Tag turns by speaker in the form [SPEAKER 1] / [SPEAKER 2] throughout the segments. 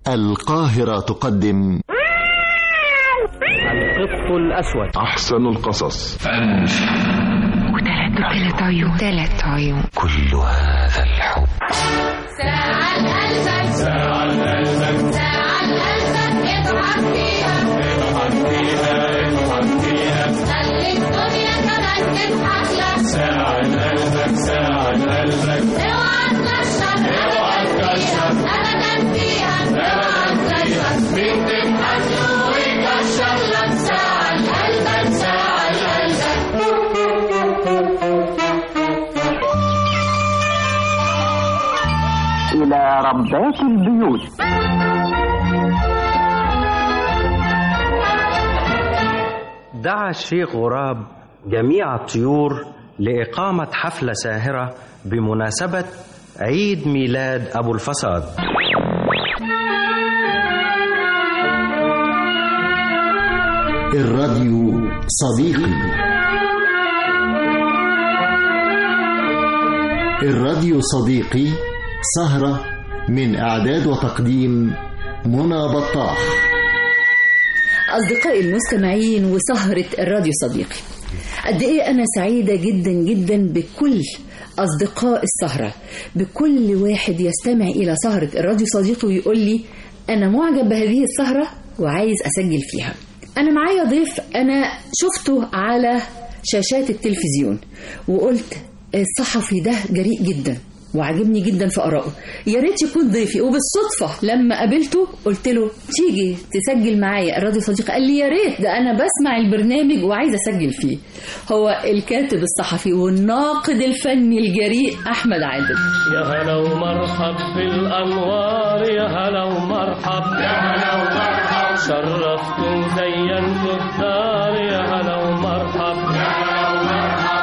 [SPEAKER 1] القاهرة تقدم
[SPEAKER 2] القط الأسود
[SPEAKER 3] أحسن القصص
[SPEAKER 4] وثلاث عيون ثلاث عيون
[SPEAKER 1] كل هذا الحب
[SPEAKER 5] ساعة قلبك ساعة قلبك ساعة قلبك اضحك فيها اضحك فيها اضحك فيها خلي الدنيا كمان تضحك لك ساعة قلبك ساعة قلبك اوعى تكشر اوعى تكشر ابدا فيها اوعى تكشر مين تضحك له ويكشر لك ساعة قلبك ساعة قلبك
[SPEAKER 2] إلى ربات البيوت دعا الشيخ غراب جميع الطيور لإقامة حفلة ساهرة بمناسبة عيد ميلاد أبو الفساد
[SPEAKER 1] الراديو صديقي الراديو صديقي سهرة من إعداد وتقديم منى بطاح
[SPEAKER 6] أصدقائي المستمعين وسهرة الراديو صديقي قد إيه أنا سعيدة جدا جدا بكل أصدقاء السهرة بكل واحد يستمع إلى سهرة الراديو صديقي ويقول لي أنا معجب بهذه السهرة وعايز أسجل فيها أنا معايا ضيف أنا شفته على شاشات التلفزيون وقلت الصحفي ده جريء جدا وعجبني جدا في آرائه يا ريت يكون ضيفي وبالصدفة لما قابلته قلت له تيجي تسجل معايا الراديو صديقي قال لي يا ريت ده أنا بسمع البرنامج وعايز أسجل فيه هو الكاتب الصحفي والناقد الفني الجريء أحمد عادل
[SPEAKER 7] يا هلا ومرحب بالانوار يا هلا ومرحب يا هلا ومرحب شرفتوا زينتوا الدار يا هلا ومرحب يا هلا ومرحب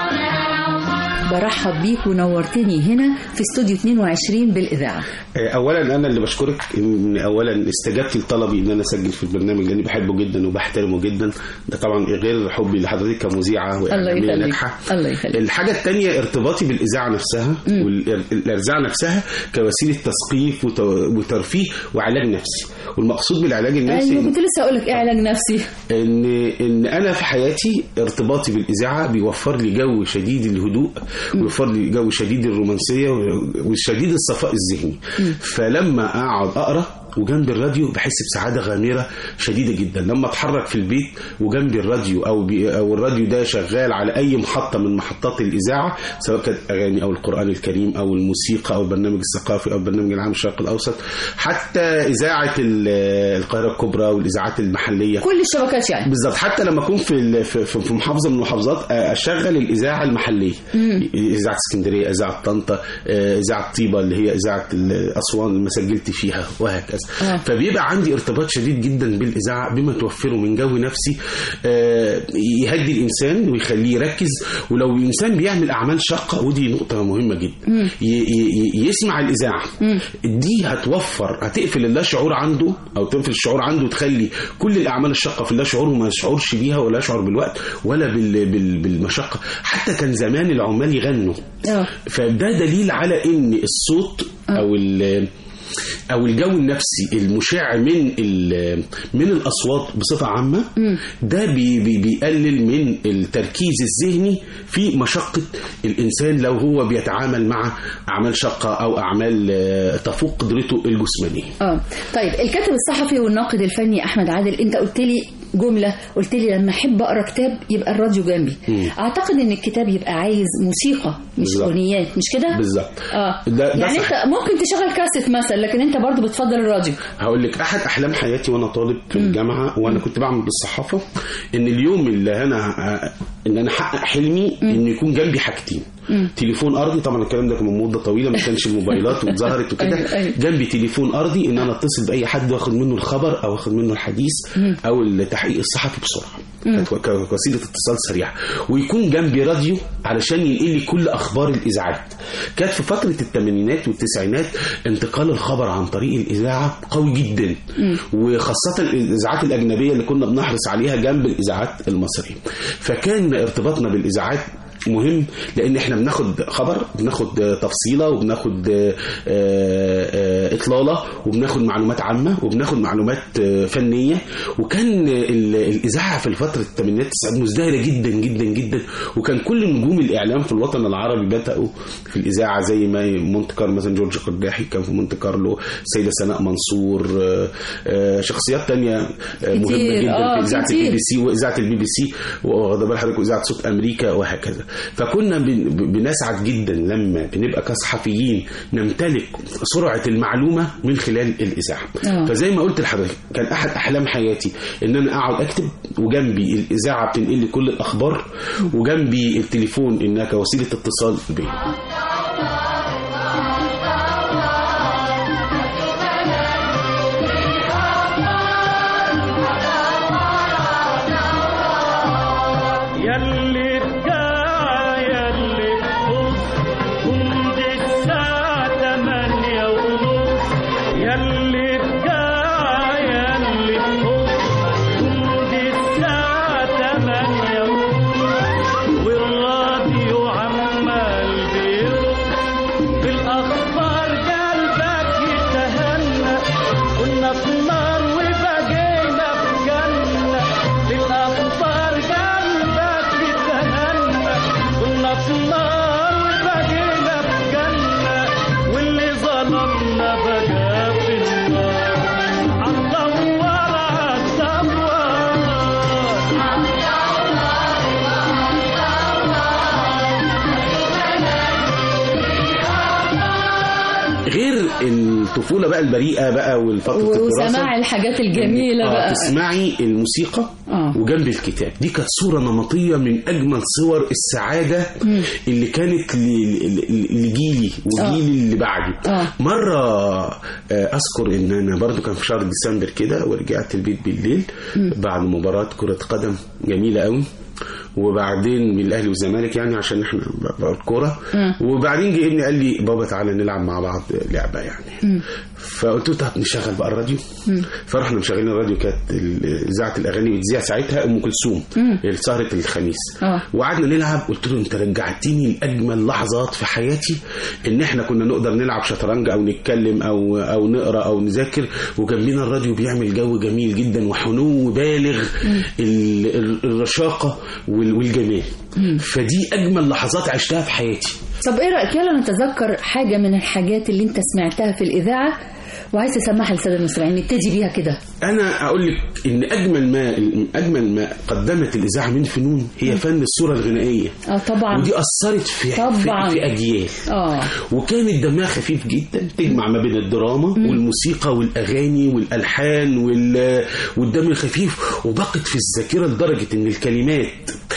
[SPEAKER 6] برحب بيك ونورتني هنا في استوديو 22 بالإذاعة
[SPEAKER 8] اولا انا اللي بشكرك ان اولا استجبتي لطلبي ان انا اسجل في البرنامج لاني بحبه جدا وبحترمه جدا ده طبعا غير حبي لحضرتك كمذيعه
[SPEAKER 6] الله
[SPEAKER 8] واعلاميه
[SPEAKER 6] يخليك
[SPEAKER 8] ناجحه
[SPEAKER 6] الله يخليك
[SPEAKER 8] الحاجة التانية ارتباطي بالإذاعة نفسها والإذاعة نفسها كوسيلة تثقيف وت- وترفيه وعلاج نفسي والمقصود بالعلاج النفسي
[SPEAKER 6] أيوة كنت لسه أقول لك إيه علاج نفسي
[SPEAKER 8] ان ان انا في حياتي ارتباطي بالاذاعه بيوفر لي جو شديد الهدوء ويوفر لي جو شديد الرومانسيه وشديد الصفاء الذهني فلما اقعد اقرا وجنب الراديو بحس بسعاده غامره شديده جدا لما اتحرك في البيت وجنبي الراديو او بي او الراديو ده شغال على اي محطه من محطات الاذاعه سواء كانت اغاني او القران الكريم او الموسيقى او البرنامج الثقافي او البرنامج العام الشرق الاوسط حتى اذاعه ال- القاهره الكبرى والاذاعات المحليه
[SPEAKER 6] كل الشبكات يعني
[SPEAKER 8] بالظبط حتى لما اكون في ال- في في في محافظه من المحافظات آه، اشغل الاذاعه المحليه اذاعه اسكندريه اذاعه طنطا آه، اذاعه طيبه اللي هي اذاعه ال- اسوان اللي سجلت فيها وهكذا
[SPEAKER 6] آه.
[SPEAKER 8] فبيبقى عندي ارتباط شديد جدا بالاذاعه بما توفره من جو نفسي آه، يهدي الانسان ويخليه يركز ولو الانسان بيعمل اعمال شاقه ودي نقطه مهمه جدا ي- ي- ي- يسمع الاذاعه دي هتوفر هتقفل اللا شعور عنده او تقفل الشعور عنده وتخلي كل الاعمال الشاقه في اللا شعور وما يشعرش بيها ولا يشعر بالوقت ولا بال بال بالمشقه حتى كان زمان العمال يغنوا
[SPEAKER 6] آه.
[SPEAKER 8] فده دليل على ان الصوت او ال او الجو النفسي المشع من ال- من الاصوات بصفه عامه ده بي بي بيقلل من التركيز الذهني في مشقه الانسان لو هو بيتعامل مع اعمال شاقه او اعمال آه، تفوق قدرته الجسمانيه
[SPEAKER 6] اه طيب الكاتب الصحفي والناقد الفني احمد عادل انت قلت لي جمله قلت لي لما احب اقرا كتاب يبقى الراديو جنبي اعتقد ان الكتاب يبقى عايز موسيقى مش
[SPEAKER 8] بالظبط.
[SPEAKER 6] اغنيات مش كده
[SPEAKER 8] بالظبط
[SPEAKER 6] اه
[SPEAKER 8] ده- ده
[SPEAKER 6] يعني
[SPEAKER 8] صح.
[SPEAKER 6] انت ممكن تشغل كاسيت مثلا لكن انت برضو بتفضل الراديو
[SPEAKER 8] هقول لك احد احلام حياتي وانا طالب في الجامعه وانا كنت بعمل بالصحافه ان اليوم اللي انا ان انا احقق حلمي ان يكون جنبي حاجتين تليفون ارضي طبعا الكلام ده كان من مده طويله ما كانش الموبايلات واتظهرت وكده
[SPEAKER 6] أيوة، أيوة.
[SPEAKER 8] جنبي تليفون ارضي ان انا اتصل باي حد واخد منه الخبر او اخد منه الحديث او التحقيق الصحفي بسرعه كانت ك- كوسيله اتصال سريعه ويكون جنبي راديو علشان ينقل لي كل اخبار الاذاعات كانت في فتره الثمانينات والتسعينات انتقال الخبر عن طريق الاذاعه قوي جدا وخاصه الاذاعات الاجنبيه اللي كنا بنحرص عليها جنب الاذاعات المصريه فكان ارتباطنا بالاذاعات مهم لان احنا بناخد خبر بناخد آه، تفصيله وبناخد آه، آه، اطلاله وبناخد معلومات عامه وبناخد معلومات آه، فنيه وكان ال- الاذاعه في فتره الثمانينات التسعينات مزدهره جدا جدا جدا وكان كل نجوم الاعلام في الوطن العربي بداوا في الاذاعه زي ما مونت كارلو مثلا جورج قرداحي كان في مونت كارلو السيده سناء منصور آه، آه، شخصيات تانية آه، مهمه
[SPEAKER 6] كتير،
[SPEAKER 8] جدا
[SPEAKER 6] آه،
[SPEAKER 8] في اذاعه
[SPEAKER 6] كتير.
[SPEAKER 8] البي بي سي واذاعه البي بي سي واخد بال حضرتك واذاعه صوت امريكا وهكذا فكنا بن- بنسعد جدا لما بنبقى كصحفيين نمتلك سرعه المعلومه من خلال الاذاعه
[SPEAKER 6] آه.
[SPEAKER 8] فزي ما قلت لحضرتك كان احد احلام حياتي ان انا اقعد اكتب وجنبي الاذاعه بتنقل لي كل الاخبار وجنبي التليفون انها كوسيله اتصال بي
[SPEAKER 7] يلي بقى يلي بقص كنت الساعة تمانية ونص يلي بقى يلي بقص كنت الساعة تمانية ونص والراديو عمال بيرقص بالأخبار قلبك يتهنى كنا في نار وبقينا في جنة بالأخبار قلبك يتهنى كنا في نار وبقينا في جنة واللي ظلمنا بقى في النار عالدوار عالدوار
[SPEAKER 8] غير الطفوله بقى البريئه بقى والفتره الدراسه
[SPEAKER 6] وسماع الحاجات الجميلة
[SPEAKER 8] آه
[SPEAKER 6] بقى
[SPEAKER 8] تسمعي الموسيقى
[SPEAKER 6] آه.
[SPEAKER 8] وجنب الكتاب دي كانت صورة نمطية من أجمل صور السعادة اللي كانت ل- ل- ل- لجيلي وجيلي اللي بعدي
[SPEAKER 6] آه.
[SPEAKER 8] مرة آه، أذكر إن أنا برضو كان في شهر ديسمبر كده ورجعت البيت بالليل بعد مباراة كرة قدم جميلة قوي وبعدين من الاهلي والزمالك يعني عشان احنا بقى الكوره وبعدين جه ابني قال لي بابا تعالى نلعب مع بعض لعبه يعني فقلت له طب نشغل بقى الراديو فرحنا مشغلين الراديو كانت ال- اذاعه الاغاني بتذيع ساعتها ام كلثوم سهره الخميس
[SPEAKER 6] آه.
[SPEAKER 8] وقعدنا نلعب قلت له انت رجعتني لاجمل لحظات في حياتي ان احنا كنا نقدر نلعب شطرنج او نتكلم او او نقرا او نذاكر وجنبنا الراديو بيعمل جو جميل جدا وحنو بالغ ال- ال- الرشاقه وال- والجمال فدي اجمل لحظات عشتها في حياتي
[SPEAKER 6] طب ايه رايك يلا نتذكر حاجه من الحاجات اللي انت سمعتها في الاذاعه وعايز تسمعها للساده المستمعين نبتدي بيها كده
[SPEAKER 8] انا اقول لك ان اجمل ما اجمل ما قدمت الاذاعه من فنون هي فن الصوره الغنائيه
[SPEAKER 6] اه طبعا
[SPEAKER 8] ودي اثرت في
[SPEAKER 6] طبعاً.
[SPEAKER 8] في, في اجيال
[SPEAKER 6] اه
[SPEAKER 8] وكانت دمها خفيف جدا تجمع ما بين الدراما والموسيقى والاغاني والالحان وال... والدم الخفيف وبقت في الذاكره لدرجه ان الكلمات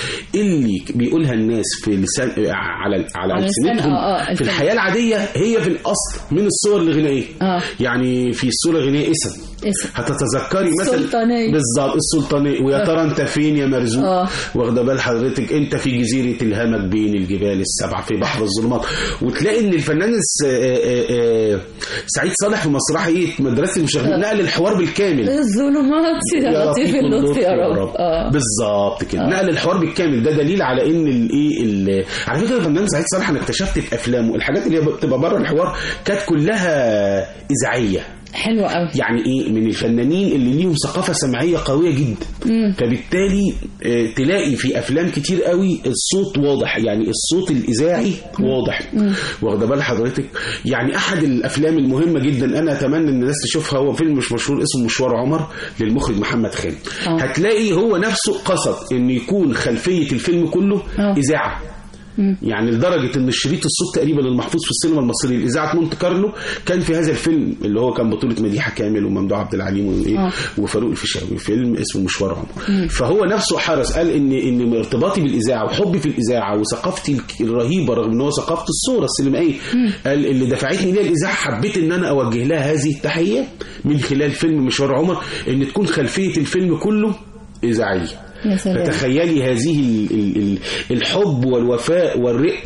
[SPEAKER 8] اللي بيقولها الناس في لسان على على
[SPEAKER 6] على لسان-
[SPEAKER 8] ألسنتهم
[SPEAKER 6] آه، آه،
[SPEAKER 8] في
[SPEAKER 6] الفن.
[SPEAKER 8] الحياه العاديه هي في الاصل من الصور الغنائيه
[SPEAKER 6] آه.
[SPEAKER 8] يعني في الصوره الغنائيه اسم
[SPEAKER 6] اسم.
[SPEAKER 8] هتتذكري مثلا
[SPEAKER 6] السلطانية.
[SPEAKER 8] بالظبط السلطانيه ويا ترى انت فين يا مرزوق
[SPEAKER 6] آه.
[SPEAKER 8] واخده بال حضرتك انت في جزيره الهمك بين الجبال السبع في بحر الظلمات وتلاقي ان الفنان الس- آه، آه، آه، سعيد صالح في مسرحيه مدرسه المشاغبين نقل الحوار بالكامل
[SPEAKER 6] الظلمات يا لطيف اللطف يا رب اه
[SPEAKER 8] بالظبط كده نقل الحوار بالكامل ده دليل على ان الايه ال- على فكره الفنان سعيد صالح انا اكتشفت في افلامه الحاجات اللي هي بتبقى بره الحوار كانت كلها اذاعيه
[SPEAKER 6] حلوه قوي
[SPEAKER 8] يعني ايه من الفنانين اللي ليهم ثقافه سمعيه قويه جدا فبالتالي آه، تلاقي في افلام كتير قوي الصوت واضح يعني الصوت الاذاعي واضح واخده بال حضرتك يعني احد الافلام المهمه جدا انا اتمنى ان الناس تشوفها هو فيلم مش مشهور اسمه مشوار عمر للمخرج محمد خان
[SPEAKER 6] آه.
[SPEAKER 8] هتلاقي هو نفسه قصد ان يكون خلفيه الفيلم كله
[SPEAKER 6] آه.
[SPEAKER 8] اذاعه يعني لدرجه ان الشريط الصوت تقريبا المحفوظ في السينما المصريه اذاعه مونت كارلو كان في هذا الفيلم اللي هو كان بطوله مديحه كامل وممدوح عبد العليم وايه
[SPEAKER 6] آه.
[SPEAKER 8] وفاروق الفيشاوي فيلم اسمه مشوار عمر فهو نفسه حرص قال ان ان ارتباطي بالاذاعه وحبي في الاذاعه وثقافتي الك- الرهيبه رغم ان هو ثقافه الصوره السينمائيه قال اللي دفعتني ليها الاذاعه حبيت ان انا اوجه لها هذه التحيه من خلال فيلم مشوار عمر ان تكون خلفيه الفيلم كله اذاعيه
[SPEAKER 6] يا سلام
[SPEAKER 8] فتخيلي هذه ال- ال- ال- الحب والوفاء والرقة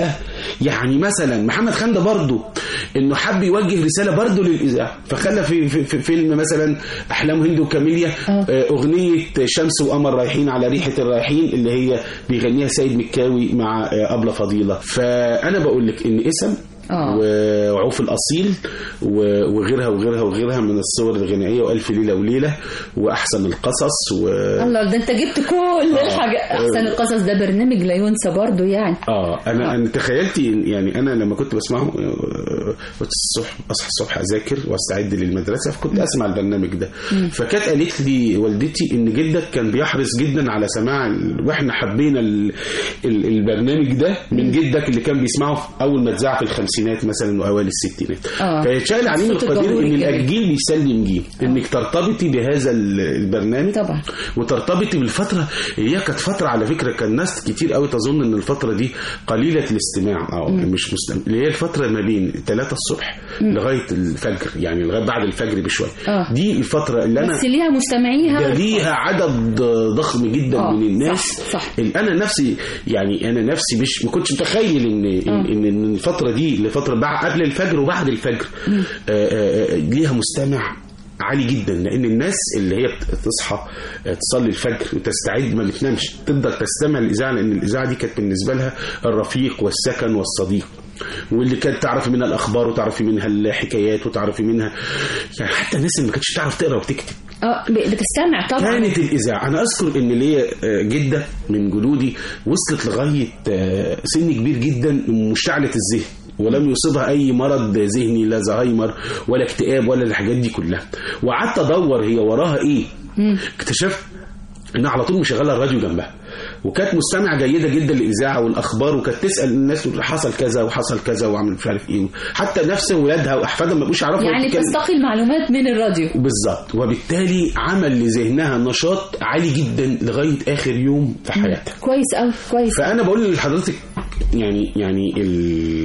[SPEAKER 8] يعني مثلا محمد خان ده برضه انه حب يوجه رساله برضه للاذاعه فخلى في, في, في فيلم مثلا احلام هند وكاميليا
[SPEAKER 6] آه.
[SPEAKER 8] آه، اغنيه شمس وقمر رايحين على ريحه الرايحين اللي هي بيغنيها سيد مكاوي مع آه، ابله فضيله فانا بقول لك ان اسم
[SPEAKER 6] آه.
[SPEAKER 8] وعوف الاصيل و- وغيرها وغيرها وغيرها من الصور الغنائيه والف ليله وليله واحسن القصص و
[SPEAKER 6] الله ده انت جبت كل الحاجة احسن القصص ده برنامج لا ينسى برضو يعني
[SPEAKER 8] اه انا انا تخيلت إن- يعني انا لما كنت بسمعه آه، كنت الصبح اصحى الصبح اذاكر واستعد للمدرسه فكنت اسمع البرنامج ده فكانت قالت لي والدتي ان جدك كان بيحرص جدا على سماع ال- واحنا حبينا ال... ال... البرنامج ده من جدك اللي كان بيسمعه في اول ما اتذاع في الخمسينات مثلا واوائل الستينات
[SPEAKER 6] آه.
[SPEAKER 8] فيتشال علينا
[SPEAKER 6] الصوت
[SPEAKER 8] القدير
[SPEAKER 6] الجمهوري
[SPEAKER 8] ان
[SPEAKER 6] كمان.
[SPEAKER 8] الجيل بيسلم جيل انك ترتبطي بهذا ال- البرنامج
[SPEAKER 6] طبعا.
[SPEAKER 8] وترتبطي بالفتره هي كانت فتره على فكره كان ناس كتير قوي تظن ان الفتره دي قليله الاستماع او مش مستمع اللي هي الفتره ما بين 3 الصبح لغايه الفجر يعني لغايه بعد الفجر بشويه
[SPEAKER 6] آه.
[SPEAKER 8] دي الفتره اللي انا
[SPEAKER 6] بس ليها مستمعيها
[SPEAKER 8] ده ليها عدد ضخم جدا
[SPEAKER 6] آه،
[SPEAKER 8] من الناس
[SPEAKER 6] صح، صح.
[SPEAKER 8] اللي انا نفسي يعني انا نفسي مش ما كنتش متخيل ان ان, إن, إن الفتره دي لفتره بعد قبل الفجر وبعد الفجر آه، آه، آه، ليها مستمع عالي جدا لان الناس اللي هي بتصحى آه، تصلي الفجر وتستعد ما بتنامش تقدر تستمع الاذاعه لان الاذاعه دي كانت بالنسبه لها الرفيق والسكن والصديق واللي كانت تعرفي منها الاخبار وتعرفي منها الحكايات وتعرفي منها يعني حتى الناس اللي ما كانتش تعرف تقرا وتكتب
[SPEAKER 6] اه ب- بتستمع طبعا
[SPEAKER 8] كانت الاذاعه انا اذكر ان ليا آه، جده من جدودي وصلت لغايه آه، سن كبير جدا مشتعله الذهن ولم يصيبها اي مرض ذهني لا زهايمر ولا اكتئاب ولا الحاجات دي كلها وقعدت ادور هي وراها ايه اكتشفت انها على طول مشغله الراديو جنبها وكانت مستمعه جيده جدا للاذاعه والاخبار وكانت تسال الناس تقول حصل كذا وحصل كذا وعمل مش عارف ايه حتى نفس اولادها واحفادها ما بقوش يعرفوا
[SPEAKER 6] يعني
[SPEAKER 8] تتكلم.
[SPEAKER 6] بتستقي المعلومات من الراديو
[SPEAKER 8] بالظبط وبالتالي عمل لذهنها نشاط عالي جدا لغايه اخر يوم في حياتها
[SPEAKER 6] كويس قوي كويس
[SPEAKER 8] فانا بقول لحضرتك يعني يعني ال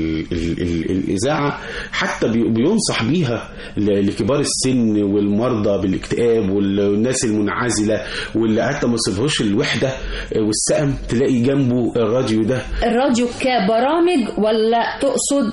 [SPEAKER 8] ال ال الاذاعه حتى بي- بينصح بيها ل- لكبار السن والمرضى بالاكتئاب وال- والناس المنعزله واللي حتى ما يصيبهوش الوحده والسقم تلاقي جنبه الراديو ده
[SPEAKER 6] الراديو كبرامج ولا تقصد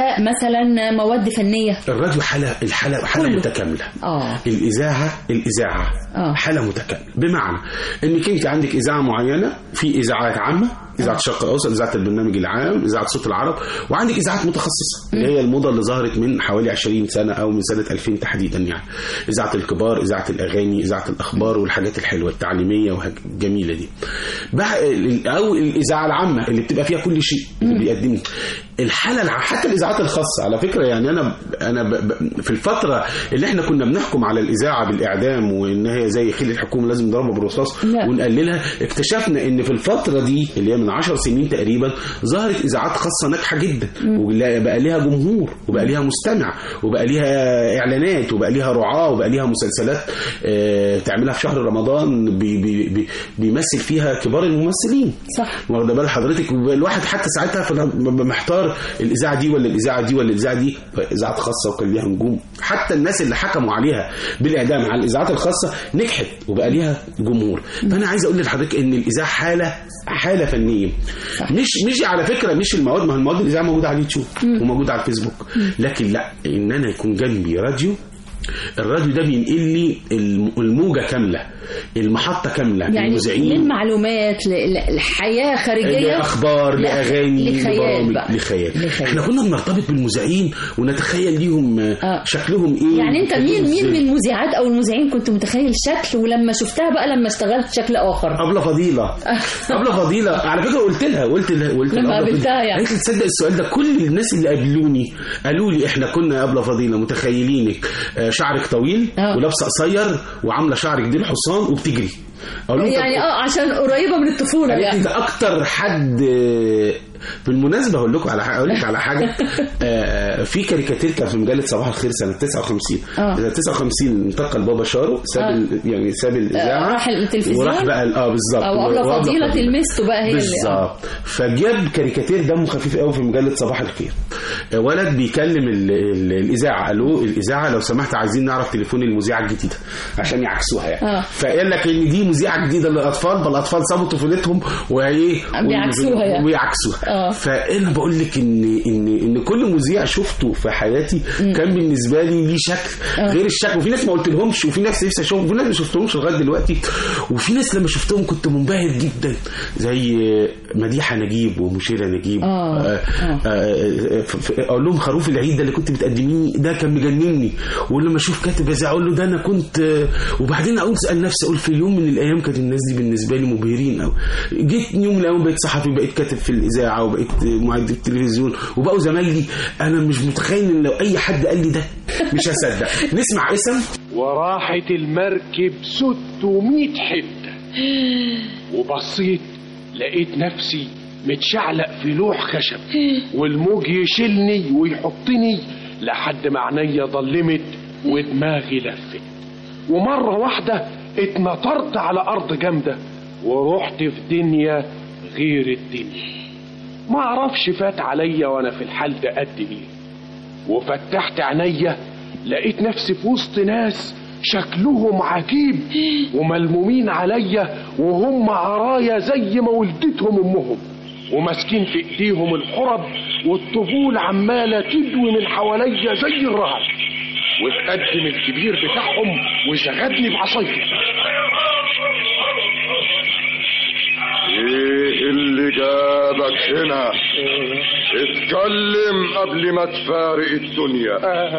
[SPEAKER 6] كمثلا مواد فنية
[SPEAKER 8] الراديو حاله الحاله حاله
[SPEAKER 6] كله.
[SPEAKER 8] متكامله
[SPEAKER 6] اه
[SPEAKER 8] الاذاعه الاذاعه
[SPEAKER 6] آه.
[SPEAKER 8] حاله متكامله بمعنى انك انت عندك اذاعه معينه في اذاعات عامه اذاعه الشرق الاوسط اذاعه البرنامج العام اذاعه صوت العرب وعندك اذاعات متخصصه اللي هي الموضه اللي ظهرت من حوالي 20 سنه او من سنه 2000 تحديدا يعني اذاعه الكبار اذاعه الاغاني اذاعه الاخبار والحاجات الحلوه التعليميه والجميله دي بع- ال- او الاذاعه العامه اللي بتبقى فيها كل شيء اللي بيقدمه الحاله الع- حتى الاذاعات الخاصه على فكره يعني انا انا ب- ب- في الفتره اللي احنا كنا بنحكم على الاذاعه بالاعدام وان هي زي خيل الحكومه لازم نضربها بالرصاص
[SPEAKER 6] لا.
[SPEAKER 8] ونقللها اكتشفنا ان في الفتره دي اللي هي من 10 سنين تقريبا ظهرت اذاعات خاصه ناجحه جدا وبقى ليها جمهور وبقى ليها مستمع وبقى ليها اعلانات وبقى ليها رعاه وبقى ليها مسلسلات آه، تعملها في شهر رمضان بي بي بي بيمثل فيها كبار الممثلين
[SPEAKER 6] صح
[SPEAKER 8] واخد بال حضرتك الواحد حتى ساعتها فأنا ببقى محتار الاذاعه دي ولا الاذاعه دي ولا الاذاعه دي اذاعات خاصه وكان ليها نجوم حتى الناس اللي حكموا عليها بالاعدام على الاذاعات الخاصه نجحت وبقى ليها جمهور فانا عايز اقول لحضرتك ان الاذاعه حاله حاله فنيه مش مش على فكره مش المواد ما هو المواد الاذاعه موجوده على اليوتيوب وموجوده على الفيسبوك لكن لا ان انا يكون جنبي راديو الراديو ده بينقل لي الم- الموجه كامله المحطه كامله
[SPEAKER 6] يعني
[SPEAKER 8] المذيعين
[SPEAKER 6] من معلومات ل- ل- لحياة خارجية
[SPEAKER 8] لاخبار
[SPEAKER 6] لأ-
[SPEAKER 8] لاغاني
[SPEAKER 6] لخيال
[SPEAKER 8] لبرامج
[SPEAKER 6] بقى.
[SPEAKER 8] لخيال
[SPEAKER 6] لخيال.
[SPEAKER 8] احنا كنا بنرتبط بالمذيعين ونتخيل ليهم آه،
[SPEAKER 6] آه.
[SPEAKER 8] شكلهم ايه
[SPEAKER 6] يعني انت مين
[SPEAKER 8] بيتكلموا
[SPEAKER 6] مين من
[SPEAKER 8] إزاي.
[SPEAKER 6] المذيعات او المذيعين كنت متخيل شكل ولما شفتها بقى لما اشتغلت شكل اخر
[SPEAKER 8] أبلة فضيلة أبلة فضيلة على فكرة قلت لها قلت لها قلت
[SPEAKER 6] لما
[SPEAKER 8] لأبلة
[SPEAKER 6] قابلتها
[SPEAKER 8] فضيلة.
[SPEAKER 6] يعني.
[SPEAKER 8] قالت لي تصدق السؤال ده كل الناس اللي قابلوني قالوا لي احنا كنا يا أبلة فضيلة متخيلينك آه، شعرك طويل
[SPEAKER 6] آه.
[SPEAKER 8] ولابسة قصير وعاملة شعرك دي الحصان وبتجري أقول لهم طب
[SPEAKER 6] يعني اه عشان قريبة من الطفولة
[SPEAKER 8] قالت لي
[SPEAKER 6] يعني
[SPEAKER 8] ده اكتر حد آه، بالمناسبه هقول لكم على حاجه اقول لك على حاجه آه، في كاريكاتير كان في مجله صباح الخير سنه 59
[SPEAKER 6] آه.
[SPEAKER 8] سنه 59 انتقل بابا شارو ساب
[SPEAKER 6] آه.
[SPEAKER 8] ال- يعني ساب الاذاعه
[SPEAKER 6] راح التلفزيون؟
[SPEAKER 8] وراح بقى ال- اه بالظبط
[SPEAKER 6] أو أبلة
[SPEAKER 8] وأبلة
[SPEAKER 6] فضيلة تلمسته بقى هي اللي-
[SPEAKER 8] بالظبط فجاب كاريكاتير دمه خفيف قوي في مجله صباح الخير آه، ولد بيكلم ال- ال- الاذاعه الو الاذاعه لو سمحت عايزين نعرف تليفون المذيعه الجديده عشان يعكسوها يعني
[SPEAKER 6] آه.
[SPEAKER 8] فقال لك ان دي مذيعه جديده للاطفال فالاطفال سابوا طفولتهم وايه
[SPEAKER 6] بيعكسوها يعني.
[SPEAKER 8] ويعكسوها
[SPEAKER 6] آه.
[SPEAKER 8] فانا بقول لك ان ان ان كل مذيع شفته في حياتي كان بالنسبه لي ليه شكل
[SPEAKER 6] آه.
[SPEAKER 8] غير الشكل وفي ناس ما قلت لهمش وفي ناس نفسي اشوفهم وفي ناس ما شفتهمش لغايه دلوقتي وفي ناس لما شفتهم كنت منبهر جدا زي مديحه نجيب ومشيره نجيب
[SPEAKER 6] آه.
[SPEAKER 8] آه، آه، آه، ف- ف- اقول لهم خروف العيد ده اللي كنت بتقدميه ده كان مجنني ولما اشوف كاتب اذاعه اقول له ده انا كنت آه، وبعدين اقول اسال نفسي اقول في يوم من الايام كانت الناس دي بالنسبه لي مبهرين قوي جيت يوم من الايام بقيت صحفي وبقيت كاتب في الاذاعه وبقيت معد في التلفزيون وبقوا زمايلي انا مش متخيل ان لو اي حد قال لي ده مش هصدق نسمع اسم
[SPEAKER 3] وراحت المركب 600 حتة وبصيت لقيت نفسي متشعلق في لوح خشب والموج يشيلني ويحطني لحد ما عينيا ضلمت ودماغي لفت ومرة واحدة اتنطرت على أرض جامدة ورحت في دنيا غير الدنيا ما اعرفش فات عليا وانا في الحال ده قد ايه وفتحت عينيا لقيت نفسي في وسط ناس شكلهم عجيب وملمومين عليا وهم عرايا زي ما ولدتهم امهم وماسكين في ايديهم الحرب والطبول عماله تدوي من حواليا زي الرعد واتقدم الكبير بتاعهم وزغدني بعصايته
[SPEAKER 9] ايه اللي جابك هنا اتكلم قبل ما تفارق الدنيا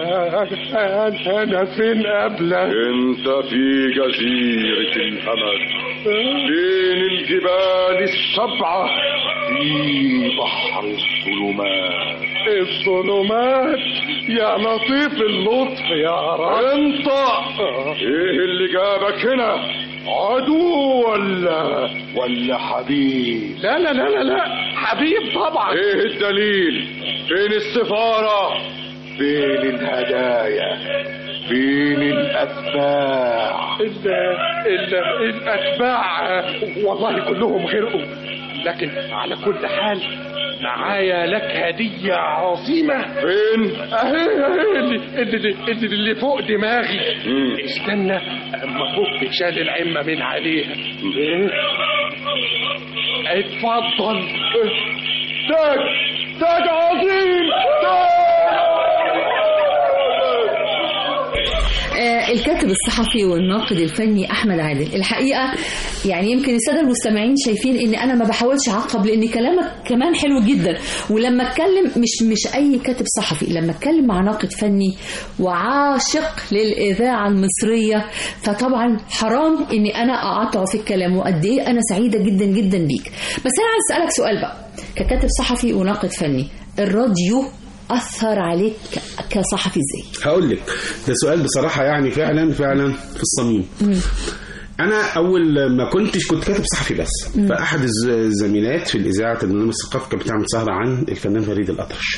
[SPEAKER 3] انا فين قبلك
[SPEAKER 9] انت في جزيرة الامل بين الجبال السبعة في بحر الظلمات
[SPEAKER 3] الظلمات يا لطيف اللطف يا رب
[SPEAKER 9] انت ايه اللي جابك هنا عدو ولا ولا حبيب
[SPEAKER 3] لا لا لا لا لا حبيب طبعا
[SPEAKER 9] ايه الدليل فين السفارة فين الهدايا فين الاتباع
[SPEAKER 3] ال ال الاتباع والله كلهم غرقوا لكن على كل حال معايا لك هدية عظيمة
[SPEAKER 9] فين
[SPEAKER 3] اهي اهي اللي, اللي, اللي, اللي فوق دماغي
[SPEAKER 9] مم.
[SPEAKER 3] استنى اما فك شال العمة من عليها إيه؟ اتفضل
[SPEAKER 9] تاج تاج عظيم
[SPEAKER 6] آه، الكاتب الصحفي والناقد الفني احمد عادل الحقيقه يعني يمكن الساده المستمعين شايفين ان انا ما بحاولش اعقب لان كلامك كمان حلو جدا ولما اتكلم مش مش اي كاتب صحفي لما اتكلم مع ناقد فني وعاشق للاذاعه المصريه فطبعا حرام اني انا اقاطعه في الكلام وقد ايه انا سعيده جدا جدا بيك بس انا عايز اسالك سؤال بقى ككاتب صحفي وناقد فني الراديو اثر عليك ك- كصحفي ازاي
[SPEAKER 8] هقول لك ده سؤال بصراحه يعني فعلا فعلا في الصميم انا اول ما كنتش كنت كاتب صحفي بس فاحد الز- الزميلات في الاذاعه البرنامج الثقافي كانت بتعمل سهره عن الفنان فريد الاطرش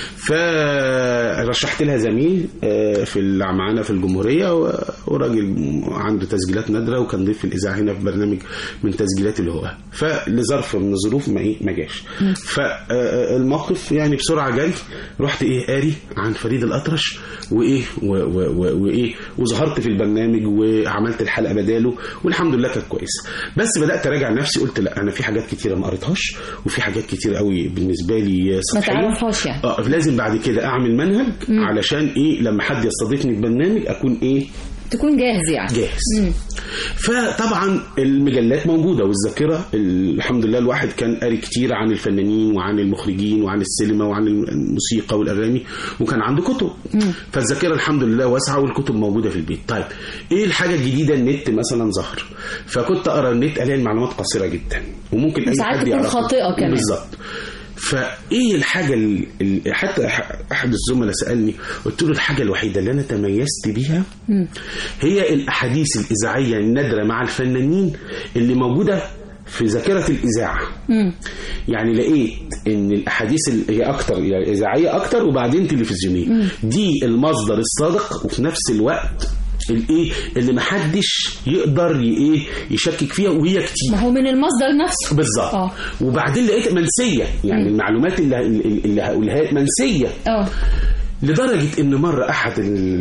[SPEAKER 8] فرشحت لها زميل آه، في اللي معانا في الجمهوريه و- وراجل عنده تسجيلات نادره وكان ضيف في الاذاعه هنا في برنامج من تسجيلات الهواء فلظرف من الظروف ما ايه ما جاش فالموقف يعني بسرعه جاي رحت ايه قاري عن فريد الاطرش وايه و- و- و- وايه وظهرت في البرنامج وعملت الحلقه بداله والحمد لله كانت كويسه بس بدات اراجع نفسي قلت لا انا في حاجات كتيره ما قريتهاش وفي حاجات كتير قوي بالنسبه لي
[SPEAKER 6] ما
[SPEAKER 8] سطحيه
[SPEAKER 6] تعرفهاش يعني
[SPEAKER 8] اه لازم بعد كده اعمل منهج علشان ايه لما حد يستضيفني في برنامج اكون ايه
[SPEAKER 6] تكون جاهز يعني
[SPEAKER 8] جاهز فطبعا المجلات موجوده والذاكره الحمد لله الواحد كان قاري كتير عن الفنانين وعن المخرجين وعن السينما وعن الموسيقى والاغاني وكان عنده كتب فالذاكره الحمد لله واسعه والكتب موجوده في البيت طيب ايه الحاجه الجديده النت مثلا ظهر فكنت اقرا النت الاقي المعلومات قصيره جدا وممكن اي
[SPEAKER 6] وساعات
[SPEAKER 8] حد
[SPEAKER 6] تكون
[SPEAKER 8] يعرفها.
[SPEAKER 6] خاطئة كمان.
[SPEAKER 8] بالظبط فايه الحاجه ال- ال- حتى أح- احد الزملاء سالني قلت له الحاجه الوحيده اللي انا تميزت بيها هي الاحاديث الاذاعيه النادره مع الفنانين اللي موجوده في ذاكره الاذاعه يعني لقيت ان الاحاديث اللي هي اكتر يعني اذاعيه اكتر وبعدين تلفزيونيه دي المصدر الصادق وفي نفس الوقت الايه اللي محدش يقدر ي- ايه يشكك فيها وهي كتير
[SPEAKER 6] ما هو من المصدر نفسه
[SPEAKER 8] بالظبط
[SPEAKER 6] آه.
[SPEAKER 8] وبعدين لقيت منسيه يعني المعلومات اللي اللي اللي هقولها منسيه
[SPEAKER 6] اه
[SPEAKER 8] لدرجة إن مرة أحد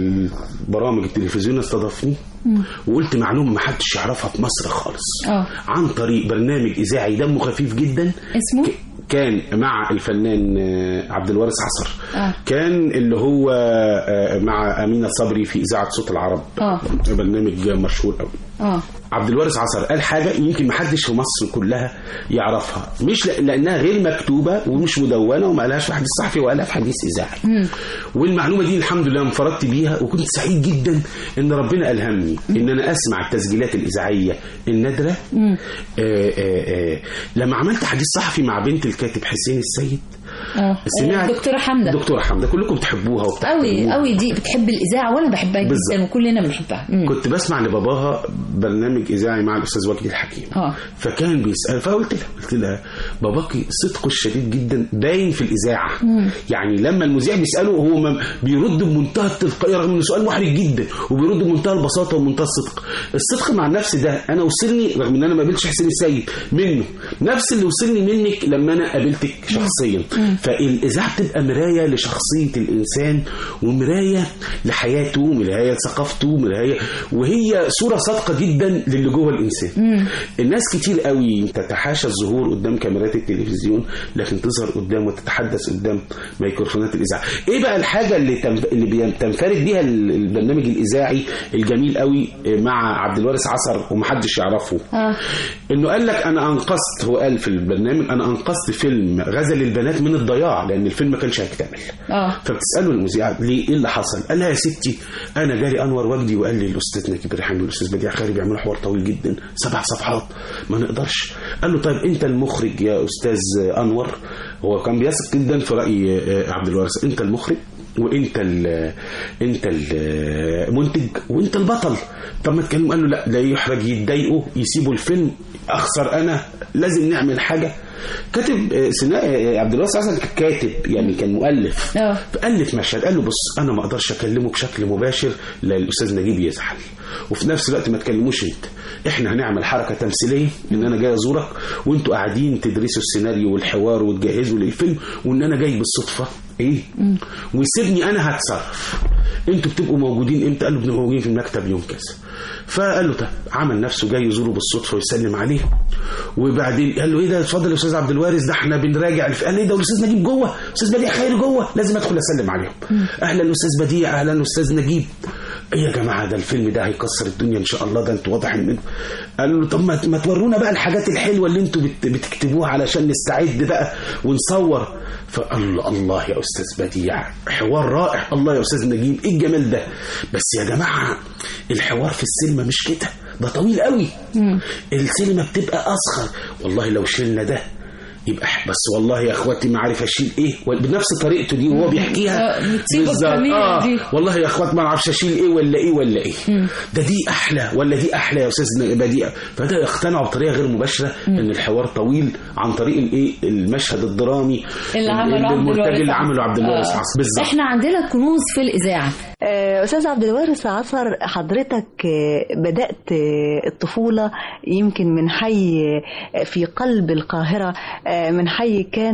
[SPEAKER 8] البرامج التلفزيونية استضافني وقلت معلومة محدش يعرفها في مصر خالص
[SPEAKER 6] اه
[SPEAKER 8] عن طريق برنامج إذاعي دمه خفيف جدا
[SPEAKER 6] اسمه
[SPEAKER 8] ك- كان مع الفنان آه، عبد الوارث عصر
[SPEAKER 6] اه
[SPEAKER 8] كان اللي هو آه، مع أمينة صبري في إذاعة صوت العرب
[SPEAKER 6] اه
[SPEAKER 8] برنامج مشهور قوي
[SPEAKER 6] اه
[SPEAKER 8] عبد الوارث عصر قال حاجة يمكن محدش في مصر كلها يعرفها مش لأ- لأنها غير مكتوبة ومش مدونة وما قالهاش في حديث صحفي وقالها في حديث إذاعي والمعلومة دي الحمد لله انفردت بيها وكنت سعيد جدا إن ربنا ألهمني إن أنا أسمع التسجيلات الإذاعية النادرة آه آه آه لما عملت حديث صحفي مع بنت الكاتب حسين السيد
[SPEAKER 6] اه
[SPEAKER 8] سمعت
[SPEAKER 6] دكتورة حمدة
[SPEAKER 8] دكتورة حمدة كلكم تحبوها
[SPEAKER 6] قوي
[SPEAKER 8] وبتحترموها.
[SPEAKER 6] قوي دي بتحب الإذاعة وأنا بحبها جدا
[SPEAKER 8] بالظبط.
[SPEAKER 6] وكلنا بنحبها مم.
[SPEAKER 8] كنت بسمع لباباها برنامج اذاعي مع الاستاذ وجدي الحكيم
[SPEAKER 6] اه
[SPEAKER 8] فكان بيسال فقلت لها قلت لها باباكي صدقه الشديد جدا باين في الاذاعه يعني لما المذيع بيساله هو ما بيرد بمنتهى التلقائيه رغم انه سؤال محرج جدا وبيرد بمنتهى البساطه ومنتهى الصدق الصدق مع النفس ده انا وصلني رغم ان انا ما قابلتش حسين السيد منه نفس اللي وصلني منك لما انا قابلتك شخصيا فالاذاعه بتبقى مرايه لشخصيه الانسان ومرايه لحياته مرايه لثقافته مرايه وهي صوره صادقه جدا للي جوه الانسان الناس كتير قوي تتحاشى الظهور قدام كاميرات التلفزيون لكن تظهر قدام وتتحدث قدام ميكروفونات الاذاعه ايه بقى الحاجه اللي تنف... اللي بي- تنفرد بيها ال- البرنامج الاذاعي الجميل قوي مع عبد الوارث عصر ومحدش يعرفه
[SPEAKER 6] اه
[SPEAKER 8] انه قال لك انا انقذت هو قال في البرنامج انا انقذت فيلم غزل البنات من الضياع لان الفيلم ما كانش هيكتمل
[SPEAKER 6] اه
[SPEAKER 8] فبتساله المذيعه ليه ايه اللي حصل؟ قال لها يا ستي انا جالي انور وجدي وقال لي الاستاذ نجيب ريحان والاستاذ بديع خالد بيعملوا حوار طويل جدا سبع صفحات ما نقدرش قال له طيب انت المخرج يا استاذ انور هو كان بيثق جدا في راي آه، عبد الوارث انت المخرج وانت ال انت المنتج وانت البطل طب ما تكلم قال له لا لا يحرج يتضايقوا يسيبوا الفيلم اخسر انا لازم نعمل حاجه كاتب آه، سنا آه، عبد الواسع اصلا كان كاتب يعني كان مؤلف
[SPEAKER 6] اه
[SPEAKER 8] فألف مشهد قال له بص انا ما اقدرش اكلمه بشكل مباشر لا الاستاذ نجيب يزعل وفي نفس الوقت ما تكلموش انت احنا هنعمل حركه تمثيليه ان انا جاي ازورك وانتوا قاعدين تدرسوا السيناريو والحوار وتجهزوا للفيلم وان انا جاي بالصدفه ايه ويسيبني انا هتصرف انتوا بتبقوا موجودين امتى قال له بنبقى موجودين في المكتب يوم كذا فقال له طب عمل نفسه جاي يزوره بالصدفه ويسلم عليه وبعدين قال له ايه ده اتفضل يا استاذ عبد الوارث ده احنا بنراجع الف... قال ايه ده والاستاذ نجيب جوه استاذ بديع خير جوه لازم ادخل اسلم عليهم اهلا استاذ بديع اهلا استاذ نجيب ايه يا جماعه ده الفيلم ده هيكسر الدنيا ان شاء الله ده انتوا واضح ان قال له طب ما ما تورونا بقى الحاجات الحلوه اللي انتوا بت... بتكتبوها علشان نستعد بقى ونصور فقال له الله يا استاذ بديع حوار رائع الله يا استاذ نجيب ايه الجمال ده بس يا جماعه الحوار في السينما مش كده ده طويل قوي السينما بتبقى اصغر والله لو شلنا ده يبقى بس والله يا اخواتي ما عارف اشيل ايه بنفس طريقته دي وهو بيحكيها
[SPEAKER 6] آه، بتسيب
[SPEAKER 8] بالظبط.
[SPEAKER 6] الكاميرا
[SPEAKER 8] آه
[SPEAKER 6] دي.
[SPEAKER 8] والله يا اخوات ما اعرفش اشيل ايه ولا ايه ولا ايه ده دي احلى ولا دي احلى يا استاذ بديع فده يقتنعوا بطريقه غير مباشره ان الحوار طويل عن طريق الايه المشهد الدرامي
[SPEAKER 6] اللي عمله عبد
[SPEAKER 8] المنتج
[SPEAKER 6] الوارث
[SPEAKER 8] اللي عمله عبد الوارث
[SPEAKER 6] آه.
[SPEAKER 8] عصر بالظبط
[SPEAKER 6] احنا عندنا كنوز في الإذاعة
[SPEAKER 10] آه، أستاذ عبد الوارث عصر حضرتك آه، بدأت آه، الطفولة يمكن من حي آه، في قلب القاهرة آه، من حي كان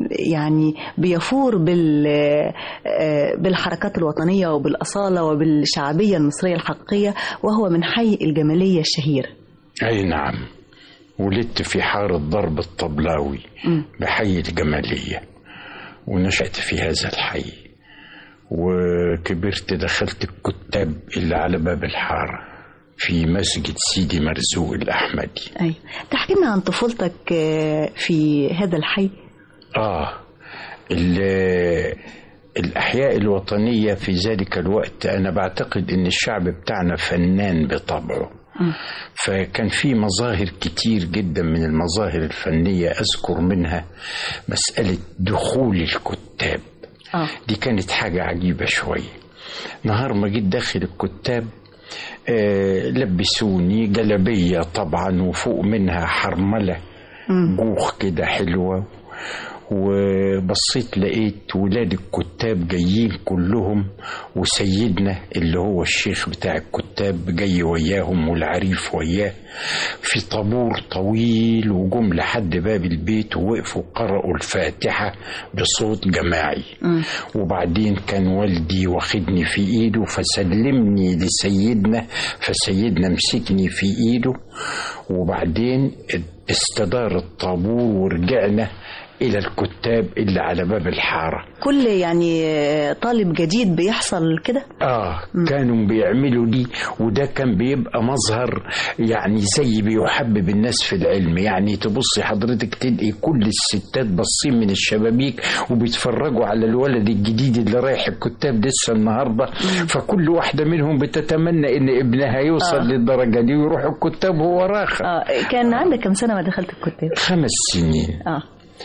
[SPEAKER 10] يعني بيفور بال آه، بالحركات الوطنية وبالأصالة وبالشعبية المصرية الحقيقية وهو من حي الجمالية الشهير
[SPEAKER 11] أي نعم ولدت في حارة ضرب الطبلاوي بحي الجمالية ونشأت في هذا الحي وكبرت دخلت الكتاب اللي على باب الحارة في مسجد سيدي مرزوق الأحمدي
[SPEAKER 10] أي تحكي لنا عن طفولتك آه، في هذا الحي
[SPEAKER 11] آه ال- الأحياء الوطنية في ذلك الوقت أنا بعتقد أن الشعب بتاعنا فنان بطبعه فكان في مظاهر كتير جدا من المظاهر الفنية أذكر منها مسألة دخول الكتاب
[SPEAKER 10] آه.
[SPEAKER 11] دي كانت حاجة عجيبة شوية نهار ما جيت داخل الكتاب آه لبسوني جلبية طبعا وفوق منها حرملة جوخ كده حلوة وبصيت لقيت ولاد الكتاب جايين كلهم وسيدنا اللي هو الشيخ بتاع الكتاب جاي وياهم والعريف وياه في طابور طويل وجم لحد باب البيت ووقفوا قرأوا الفاتحة بصوت جماعي وبعدين كان والدي واخدني في ايده فسلمني لسيدنا فسيدنا مسكني في ايده وبعدين استدار الطابور ورجعنا الى الكتاب اللي على باب الحاره
[SPEAKER 10] كل يعني طالب جديد بيحصل كده
[SPEAKER 11] اه كانوا بيعملوا دي وده كان بيبقى مظهر يعني زي بيحبب الناس في العلم يعني تبصي حضرتك تلاقي كل الستات باصين من الشبابيك وبيتفرجوا على الولد الجديد اللي رايح الكتاب لسه النهارده فكل واحده منهم بتتمنى ان ابنها يوصل
[SPEAKER 10] آه.
[SPEAKER 11] للدرجه دي ويروح الكتاب وهو راخر
[SPEAKER 10] اه كان عندك كم سنه ما دخلت الكتاب
[SPEAKER 11] خمس سنين
[SPEAKER 10] اه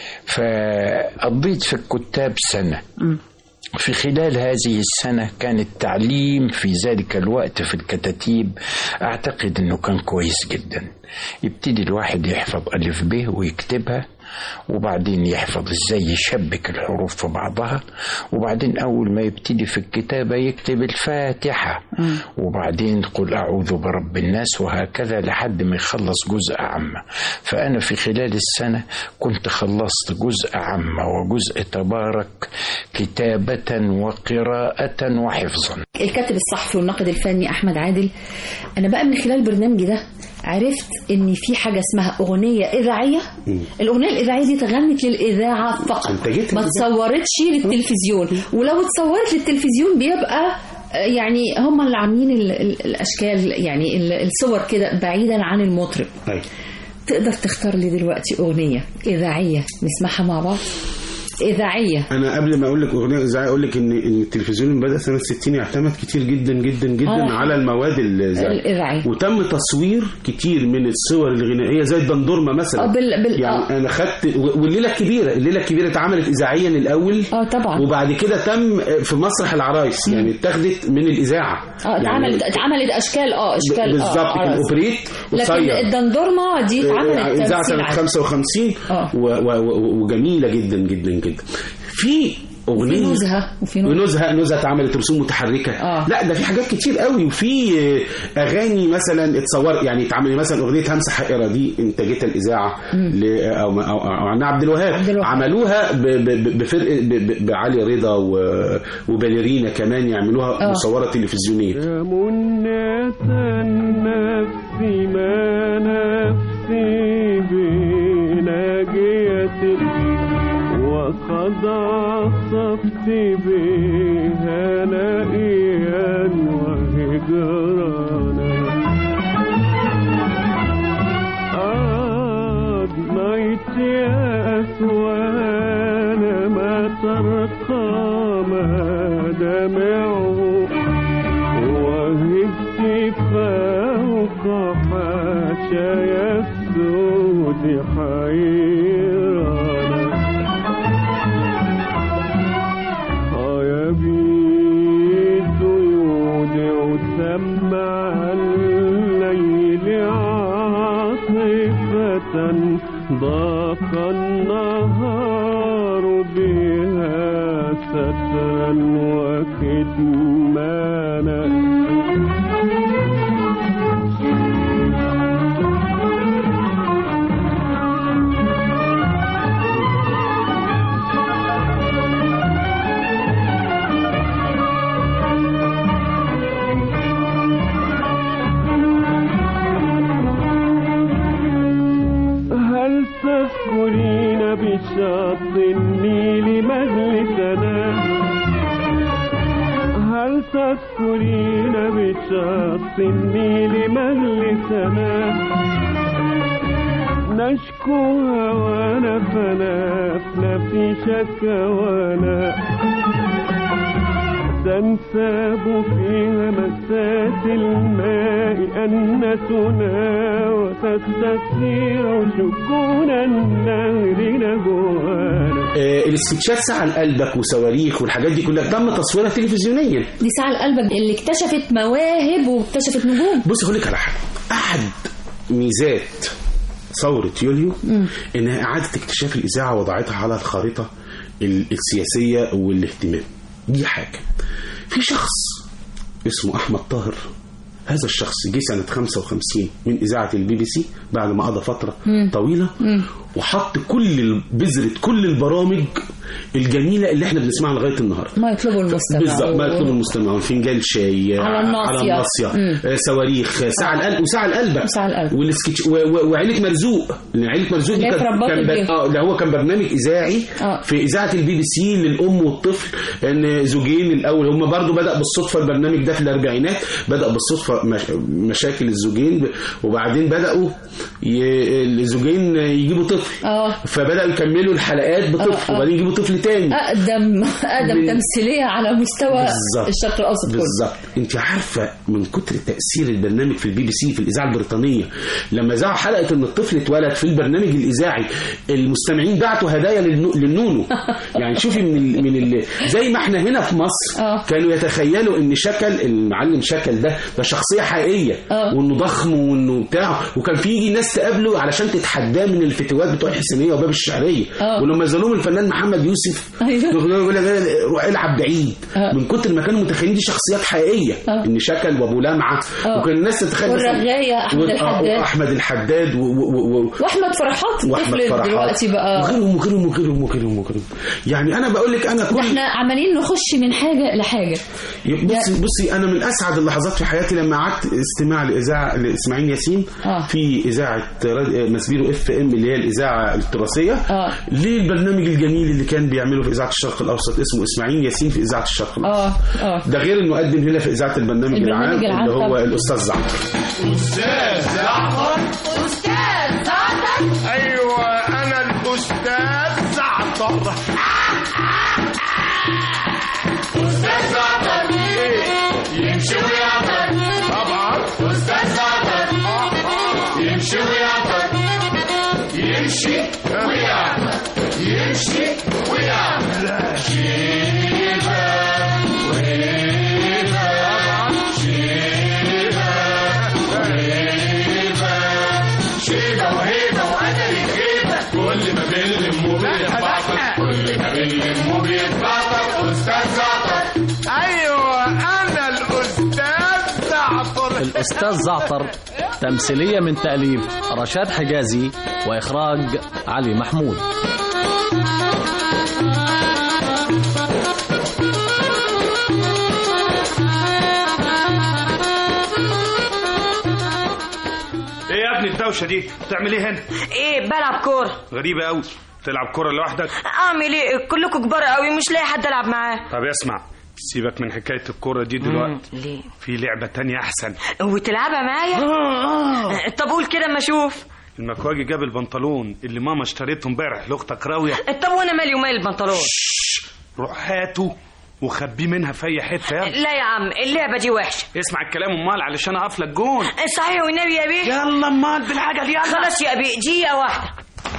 [SPEAKER 11] فقضيت في الكتاب سنة في خلال هذه السنة كان التعليم في ذلك الوقت في الكتاتيب أعتقد أنه كان كويس جدا يبتدي الواحد يحفظ ألف ب ويكتبها وبعدين يحفظ ازاي يشبك الحروف في بعضها وبعدين أول ما يبتدي في الكتابة يكتب الفاتحة وبعدين قل أعوذ برب الناس وهكذا لحد ما يخلص جزء عامة فأنا في خلال السنة كنت خلصت جزء عامة وجزء تبارك كتابة وقراءة وحفظا
[SPEAKER 6] الكاتب الصحفي والناقد الفني احمد عادل انا بقى من خلال برنامجي ده عرفت ان في حاجه اسمها اغنيه اذاعيه الاغنيه الاذاعيه دي اتغنت للاذاعه فقط
[SPEAKER 8] إنتاجية
[SPEAKER 6] ما
[SPEAKER 8] الإذاعة.
[SPEAKER 6] اتصورتش للتلفزيون ولو اتصورت للتلفزيون بيبقى آه، يعني هم اللي عاملين ال- ال- الاشكال يعني ال- الصور كده بعيدا عن المطرب
[SPEAKER 8] أيوة.
[SPEAKER 6] تقدر تختار لي دلوقتي اغنيه اذاعيه نسمعها مع بعض اذاعيه
[SPEAKER 8] انا قبل ما اقول لك اغنيه اذاعيه اقول لك ان إن التلفزيون بدا سنه 60 يعتمد كتير جدا جدا جدا
[SPEAKER 6] آه.
[SPEAKER 8] على المواد الاذاعيه
[SPEAKER 6] الإذاعية.
[SPEAKER 8] وتم تصوير كتير من الصور الغنائيه زي الدندورمه مثلا
[SPEAKER 6] آه، بال- بال-
[SPEAKER 8] يعني
[SPEAKER 6] آه.
[SPEAKER 8] انا خدت و- والليله الكبيره الليله الكبيره اتعملت اذاعيا الاول
[SPEAKER 6] اه طبعا
[SPEAKER 8] وبعد كده تم في مسرح العرايس يعني اتاخدت من الاذاعه
[SPEAKER 6] اه اتعملت اتعملت اشكال اه اشكال اه
[SPEAKER 8] بالظبط
[SPEAKER 6] عرس.
[SPEAKER 8] كان اوبريت
[SPEAKER 6] لكن
[SPEAKER 8] قصير
[SPEAKER 6] الدندورمه دي اتعملت
[SPEAKER 8] اذاعه
[SPEAKER 6] تمثيل
[SPEAKER 8] سنه
[SPEAKER 6] عادي.
[SPEAKER 8] 55
[SPEAKER 6] آه.
[SPEAKER 8] و- و- و- وجميله جدا جدا جدا في اغنيه
[SPEAKER 6] في نزهه وفي نزهه
[SPEAKER 8] ونزهه نزهه اتعملت رسوم متحركه
[SPEAKER 6] آه.
[SPEAKER 8] لا ده في حاجات كتير قوي وفي آه، اغاني مثلا اتصور يعني اتعمل مثلا اغنيه همسه حائره دي انتاجتها الاذاعه ل- او او, أو عن عبد الوهاب
[SPEAKER 6] عبد الوهاب.
[SPEAKER 8] عملوها ب- ب- بفرق ب- ب- بعلي رضا و- وباليرينا كمان يعملوها
[SPEAKER 6] آه.
[SPEAKER 8] مصوره تلفزيونيه
[SPEAKER 9] يا منة النفس ما نفسي بناجيتك وقد عصفت بها نائيا وهجرانا أضنيت يا أسوان ما ترقى ما دمعه وهبت فوق حاشايا السود حيرانا آه يا بيت يودع سمع الليل عاصفة ضاق النهار بها سترا وكتمانا هل تذكرين بشط النيل مجلسنا هل تذكرين بشط النيل مجلسنا نشكو هوانا فنفنا في شكوانا تنساب فيها مسات الماء أنتنا وتستثير شكون النهر نجوانا
[SPEAKER 8] آه، الاستكشاف ساعة قلبك وصواريخ والحاجات دي كلها تم تصويرها تلفزيونيا
[SPEAKER 6] دي ساعه لقلبك اللي اكتشفت مواهب واكتشفت نجوم
[SPEAKER 8] بص هقول لك على حاجه احد ميزات ثورة يوليو إنها إعادة اكتشاف الإذاعة وضعتها على الخارطة ال- السياسية والاهتمام دي حاجة في شخص اسمه أحمد طاهر هذا الشخص جه سنة 55 من إذاعة البي بي سي بعد ما قضى فترة
[SPEAKER 6] مم.
[SPEAKER 8] طويلة وحط كل ال- بذرة كل البرامج الجميلة اللي احنا بنسمعها لغاية النهاردة
[SPEAKER 6] ما يطلبه المستمع
[SPEAKER 8] بالظبط ما يطلب المستمعون فنجان شاي
[SPEAKER 6] على الناصية.
[SPEAKER 8] على الناصية
[SPEAKER 6] مم.
[SPEAKER 8] آه، صواريخ آه، ساعة القلب وساعة القلب
[SPEAKER 6] وساعة القلب.
[SPEAKER 8] والسكتش و- و- وعيلة مرزوق لأن عيلة مرزوق دي
[SPEAKER 6] اللي هي
[SPEAKER 8] كان
[SPEAKER 6] في رباط
[SPEAKER 8] كان ب-
[SPEAKER 6] البيت.
[SPEAKER 8] اه ده هو كان برنامج إذاعي
[SPEAKER 6] آه.
[SPEAKER 8] في إذاعة البي بي سي للأم والطفل إن زوجين الأول هم برضو بدأ بالصدفة البرنامج ده في الأربعينات بدأ بالصدفة مش- مشاكل الزوجين ب- وبعدين بدأوا ي- الزوجين يجيبوا طفل
[SPEAKER 6] اه
[SPEAKER 8] فبدأوا يكملوا الحلقات بطفل
[SPEAKER 6] آه، آه.
[SPEAKER 8] وبعدين يجيبوا طفل تاني
[SPEAKER 6] اقدم اقدم
[SPEAKER 8] من-
[SPEAKER 6] تمثيليه على مستوى
[SPEAKER 8] بالظبط.
[SPEAKER 6] الشرق الاوسط كله
[SPEAKER 8] بالظبط انت عارفه من كتر تاثير البرنامج في البي بي سي في الاذاعه البريطانيه لما ذاعوا حلقه ان الطفل اتولد في البرنامج الاذاعي المستمعين بعتوا هدايا للنو- للنونو يعني شوفي من ال من ال زي ما احنا هنا في مصر
[SPEAKER 6] آه.
[SPEAKER 8] كانوا يتخيلوا ان شكل المعلم شكل ده ده شخصيه حقيقيه
[SPEAKER 6] آه.
[SPEAKER 8] وانه ضخم وانه بتاع وكان في يجي ناس تقابله علشان تتحداه من الفتوات بتوع الحسينيه وباب الشعريه
[SPEAKER 6] آه.
[SPEAKER 8] ولما زالوهم الفنان محمد يوسف
[SPEAKER 6] أيوه.
[SPEAKER 8] يقول لك روح العب بعيد
[SPEAKER 6] آه.
[SPEAKER 8] من كتر ما كانوا متخيلين دي شخصيات حقيقيه
[SPEAKER 6] آه.
[SPEAKER 8] ان شكل وابو لمعه
[SPEAKER 6] آه.
[SPEAKER 8] وكان الناس تتخيل مثلاً-
[SPEAKER 6] والرغاية أحمد
[SPEAKER 8] و- آه،
[SPEAKER 6] الحداد.
[SPEAKER 8] واحمد الحداد و- و- و-
[SPEAKER 6] واحمد فرحات
[SPEAKER 8] واحمد
[SPEAKER 6] الطفل
[SPEAKER 8] فرحات
[SPEAKER 6] دلوقتي بقى
[SPEAKER 8] وغيرهم وغيرهم وغيرهم وغيرهم وغيرهم يعني انا بقول لك انا
[SPEAKER 6] ده
[SPEAKER 8] كل
[SPEAKER 6] احنا عمالين نخش من حاجه لحاجه
[SPEAKER 8] بصي بصي انا من اسعد اللحظات في حياتي لما قعدت استماع لاذاعه لاسماعيل ياسين
[SPEAKER 6] آه.
[SPEAKER 8] في اذاعه راد- مسبيرو اف ام اللي هي الاذاعه التراثيه
[SPEAKER 6] آه.
[SPEAKER 8] للبرنامج الجميل اللي كان بيعمله في اذاعه الشرق الاوسط اسمه اسماعيل ياسين في اذاعه الشرق الاوسط
[SPEAKER 6] اه اه
[SPEAKER 8] ده غير انه قدم هنا في اذاعه البرنامج,
[SPEAKER 6] البرنامج
[SPEAKER 8] العام
[SPEAKER 6] العام
[SPEAKER 8] اللي هو
[SPEAKER 6] طبعا.
[SPEAKER 8] الاستاذ زعتر
[SPEAKER 5] أستاذ زعتر أستاذ زعتر
[SPEAKER 12] ايوه انا الاستاذ زعتر
[SPEAKER 5] أستاذ زعتر يمشي ويعطر
[SPEAKER 12] طبعا
[SPEAKER 5] أستاذ زعتر يمشي ويعطر يمشي ويعطر يمشي ويعطر شيبة وهيبة شيبة وهيبة شيبة وهيبة وأنا الغيبة كل ما بنلم وبيتبعطر كل ما بنلم وبيتبعطر أستاذ زعتر
[SPEAKER 12] ايوه انا الاستاذ زعتر
[SPEAKER 13] الأستاذ زعتر تمثيلية من تأليف رشاد حجازي وإخراج علي محمود
[SPEAKER 14] ايه يا ابني الدوشه دي بتعمل ايه هنا
[SPEAKER 15] ايه بلعب كورة
[SPEAKER 14] غريبه قوي تلعب كره لوحدك
[SPEAKER 15] اعمل ايه كلكم كبار قوي مش لاقي حد العب معاه
[SPEAKER 14] طب اسمع سيبك من حكايه الكره دي دلوقتي
[SPEAKER 15] ليه
[SPEAKER 14] في لعبه تانية احسن
[SPEAKER 15] وتلعبها معايا طب قول كده اما اشوف
[SPEAKER 14] المكواجي جاب البنطلون اللي ماما اشتريته امبارح لاختك راويه
[SPEAKER 15] طب وانا مالي ومال البنطلون
[SPEAKER 14] روح هاته وخبيه منها في اي حته يلا
[SPEAKER 15] لا يا عم اللعبة دي وحشة
[SPEAKER 14] اسمع الكلام امال علشان اقف لك جون
[SPEAKER 15] صحيح والنبي يا بيه
[SPEAKER 14] يلا امال بالعجل يلا
[SPEAKER 15] خلاص يا بيه دقيقة واحدة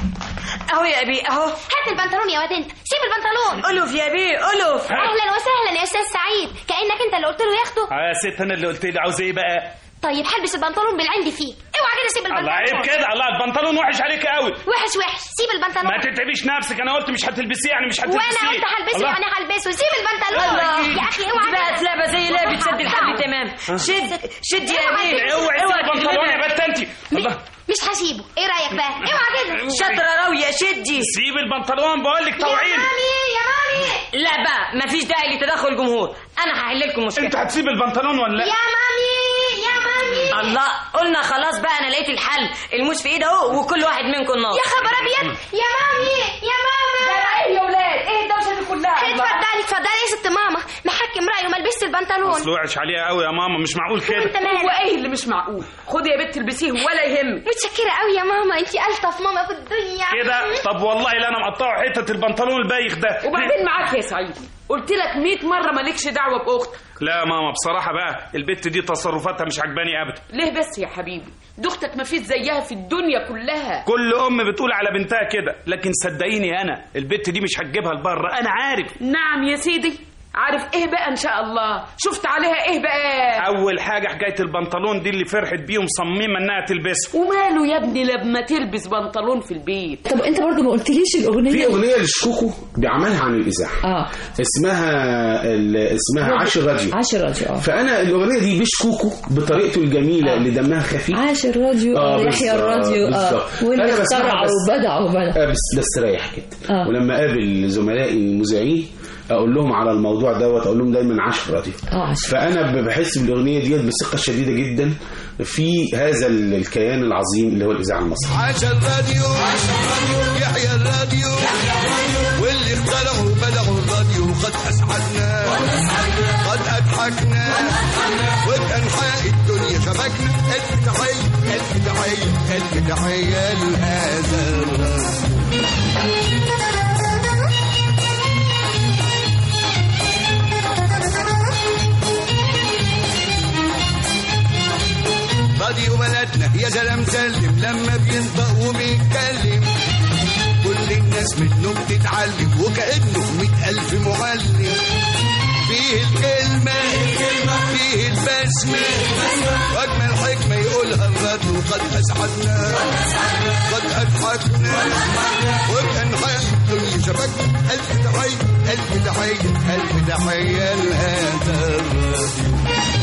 [SPEAKER 15] اهو يا بيه اهو
[SPEAKER 16] هات البنطلون يا واد انت سيب البنطلون
[SPEAKER 15] الف يا بيه الف
[SPEAKER 16] اهلا وسهلا يا استاذ سعيد كانك انت اللي قلت له ياخده
[SPEAKER 14] اه يا ست انا اللي قلت لي عاوز ايه بقى
[SPEAKER 16] طيب هلبس البنطلون بالعند فيه اوعى كده سيب
[SPEAKER 14] الله
[SPEAKER 16] البنطلون
[SPEAKER 14] عيب كده الله البنطلون وحش عليك قوي
[SPEAKER 16] وحش وحش سيب البنطلون
[SPEAKER 14] ما تتعبيش نفسك انا قلت مش هتلبسيه يعني مش هتلبسيه
[SPEAKER 16] وانا قلت هلبسه
[SPEAKER 14] الله.
[SPEAKER 16] يعني هلبسه سيب البنطلون
[SPEAKER 15] الله
[SPEAKER 16] يا اخي اوعى
[SPEAKER 15] بقت
[SPEAKER 16] كده.
[SPEAKER 15] لعبة زي لعبة سد الحبل تمام شد شد يا بيه
[SPEAKER 14] اوعي تسيب البنطلون يا بت انت الله
[SPEAKER 16] مش هسيبه ايه رايك بقى اوعى كده
[SPEAKER 15] شاطرة راوية شدي
[SPEAKER 14] سيب البنطلون بقول لك
[SPEAKER 16] يا
[SPEAKER 14] طوعين
[SPEAKER 16] مامي يا مامي
[SPEAKER 15] لا بقى مفيش داعي لتدخل الجمهور انا هحل لكم
[SPEAKER 14] انت
[SPEAKER 15] مشكلة
[SPEAKER 14] هتسيب البنطلون ولا لا
[SPEAKER 16] يا مامي يا مامي
[SPEAKER 15] الله قلنا خلاص بقى انا لقيت الحل الموس في ايده اهو وكل واحد منكم نار
[SPEAKER 16] يا خبر ابيض يا مامي يا ماما
[SPEAKER 15] ايه يا ولاد ايه الدوشه دي كلها
[SPEAKER 16] اتفضلي اتفضلي يا ست ماما محكم رايه ما لبست البنطلون
[SPEAKER 14] اصل وحش عليها قوي يا ماما مش معقول كده
[SPEAKER 16] انت مالك
[SPEAKER 15] وايه اللي مش معقول خدي يا بنت البسيه ولا يهمك
[SPEAKER 16] متشكرة قوي يا ماما انت ألطف ماما في الدنيا
[SPEAKER 14] كده طب والله لا انا مقطعه حته البنطلون البايخ ده
[SPEAKER 17] وبعدين معاك يا سعيد قلت لك 100 مره مالكش دعوه باختك
[SPEAKER 14] لا يا ماما بصراحه بقى البت دي تصرفاتها مش عجباني ابدا
[SPEAKER 17] ليه بس يا حبيبي دي اختك ما فيش زيها في الدنيا كلها
[SPEAKER 14] كل ام بتقول على بنتها كده لكن صدقيني انا البت دي مش هتجيبها لبره انا عارف
[SPEAKER 17] نعم يا سيدي عارف ايه بقى ان شاء الله شفت عليها ايه بقى
[SPEAKER 14] اول حاجه حكايه البنطلون دي اللي فرحت بيه ومصممه انها تلبسه
[SPEAKER 17] وماله يا ابني لما تلبس بنطلون في البيت
[SPEAKER 6] طب انت برضه ما قلتليش الاغنيه
[SPEAKER 8] في اغنيه لشكوكو دي عملها عن الاذاعه
[SPEAKER 6] اه
[SPEAKER 8] اسمها ال- اسمها عاش الراديو
[SPEAKER 6] عاش الراديو اه
[SPEAKER 8] فانا الاغنيه دي بشكوكو بطريقته الجميله اللي دمها خفيف
[SPEAKER 6] عاش الراديو
[SPEAKER 8] آه،
[SPEAKER 6] اه يحيى
[SPEAKER 8] بالظبط،
[SPEAKER 6] الراديو اه
[SPEAKER 8] بالظبط.
[SPEAKER 6] واللي
[SPEAKER 8] أنا بسمعها
[SPEAKER 6] اخترعوا
[SPEAKER 8] بس-
[SPEAKER 6] وبدعوا وبدعوا
[SPEAKER 8] آه، بس بستريح كده
[SPEAKER 6] آه.
[SPEAKER 8] ولما اقابل زملائي المذيعين اقول لهم على الموضوع دوت اقول لهم دايما عاش الراديو
[SPEAKER 6] اه عاش
[SPEAKER 8] فانا ب- بحس بالاغنيه ديت بثقه شديده جدا في هذا ال- الكيان العظيم اللي هو الاذاعه المصريه
[SPEAKER 5] عاش الراديو يحيى الراديو واللي اخترعوا بدعوا الراديو قد اسعدنا قد اضحكنا وبانحاء الدنيا شبكنا الف تحيه الف تحيه الف تحيه لهذا الراديو راديو بلدنا يا سلام سلم لما بينطق وبيتكلم كل الناس منه بتتعلم وكأنه مئة ألف معلم فيه الكلمة فيه البسمة وأجمل حكمة يقولها الراديو قد أسعدنا قد أضحكنا وبأنحاء الدنيا شبكنا ألف تحية ألف تحية ألف تحية لهذا الراديو